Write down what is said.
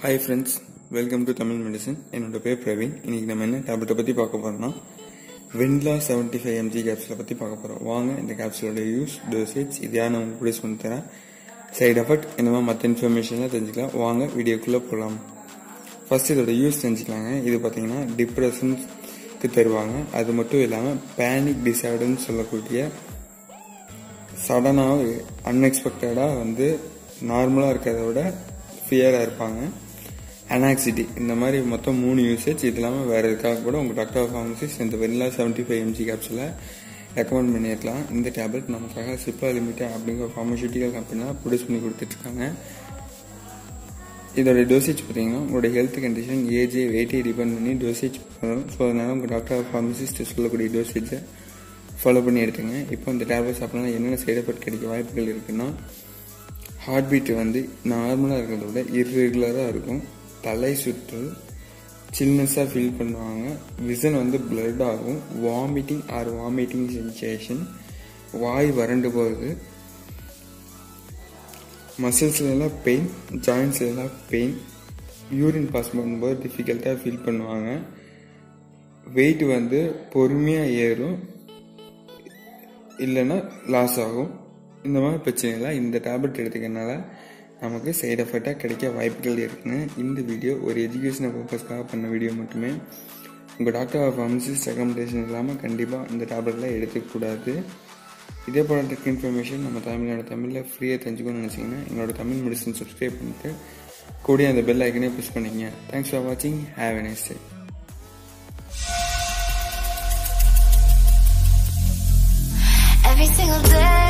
hi friends welcome to Tamil medicine என்னோட பேர் பிரவீன் இன்னைக்கு நம்ம என்ன டேப்லெட்டை பற்றி பார்க்க போறோம்னா வெண்லா செவன்டி ஃபைவ் எம்ஜி கேப்சூலை பற்றி பார்க்க போகிறோம் வாங்க இந்த கேப்சூலோட யூஸ் டோசேஜ் இது யார் நான் உங்களுக்கு சொல்லி தரேன் சைடு எஃபெக்ட் இந்த மாதிரி மற்ற இன்ஃபர்மேஷன்லாம் தெரிஞ்சுக்கலாம் வாங்க வீடியோக்குள்ளே போகலாம் ஃபர்ஸ்ட் இதோட யூஸ் தெரிஞ்சுக்கலாங்க இது பார்த்தீங்கன்னா டிப்ரெஷன்ஸ்க்கு தருவாங்க அது மட்டும் இல்லாமல் பேனிக் டிசார்டர்னு சொல்லக்கூடிய சடனாக அன்எக்ஸ்பெக்டடாக வந்து நார்மலாக இருக்கிறத விட ஃபியராக இருப்பாங்க அனாக்சிட்டி இந்த மாதிரி மொத்தம் மூணு யூசேஜ் இது இல்லாமல் வேறு எதுக்காக கூட உங்கள் டாக்டர் ஃபார்மசிஸ் இந்த வெனிலா செவன்ட்டி ஃபைவ் எம்ஜி கேப்ஸில் ரெக்கமெண்ட் பண்ணியிருக்கலாம் இந்த டேப்லெட் நமக்காக சிப்லா லிமிட்டட் அப்படிங்கிற ஃபார்மசூட்டிக்கல் கம்பெனியாக ப்ரொடியூஸ் பண்ணி கொடுத்துட்ருக்காங்க இதோட டோசேஜ் பார்த்தீங்கன்னா உங்களோட ஹெல்த் கண்டிஷன் ஏஜ் வெயிட்டை டிபெண்ட் பண்ணி டோசேஜ் வரும் ஸோ அதனால் உங்கள் டாக்டர் ஃபார்மசிஸ்ட் சொல்லக்கூடிய டோசேஜை ஃபாலோ பண்ணி எடுத்துங்க இப்போ இந்த டேப்லெட் சாப்பிட்னா என்னென்ன சைடு எஃபெக்ட் கிடைக்க வாய்ப்புகள் இருக்குன்னா ஹார்ட் பீட் வந்து நார்மலாக இருக்கிறத விட இர்ரெகுலராக இருக்கும் தலை சுற்றல் சில்னஸாக ஃபீல் பண்ணுவாங்க விசன் வந்து பிளட் ஆகும் வாமிட்டிங் ஆர் வாமிட்டிங் சென்சேஷன் வாய் வறண்டு போகுது மசில்ஸ்ல எல்லாம் பெயின் ஜாயின்ஸ்ல எல்லாம் பெயின் யூரின் பாஸ் பண்ணும்போது டிஃபிகல்ட்டாக ஃபீல் பண்ணுவாங்க வெயிட் வந்து பொறுமையாக ஏறும் இல்லைன்னா லாஸ் ஆகும் இந்த மாதிரி பிரச்சனைலாம் இந்த டேப்லெட் எடுத்துக்கிறனால நமக்கு சைடு எஃபெக்டாக கிடைக்க வாய்ப்புகள் இருக்குங்க இந்த வீடியோ ஒரு எஜுகேஷனல் பர்பஸ்க்காக பண்ண வீடியோ மட்டுமே உங்கள் டாக்டர் ஃபார்மசிஸ்ட் ரெக்கமெண்டேஷன் இல்லாமல் கண்டிப்பாக இந்த டேப்லெட்லாம் எடுத்துக்கூடாது இதே போல டெக் இன்ஃபர்மேஷன் நம்ம தமிழ்நாடு தமிழில் ஃப்ரீயாக தெரிஞ்சுக்கணும்னு நினச்சிங்கன்னா எங்களோட தமிழ் மெடிசன் சப்ஸ்கிரைப் பண்ணிட்டு கூடிய அந்த பெல் ஐக்கனே புஷ் பண்ணிங்க தேங்க்ஸ் ஃபார் வாட்சிங் have a nice day Every single day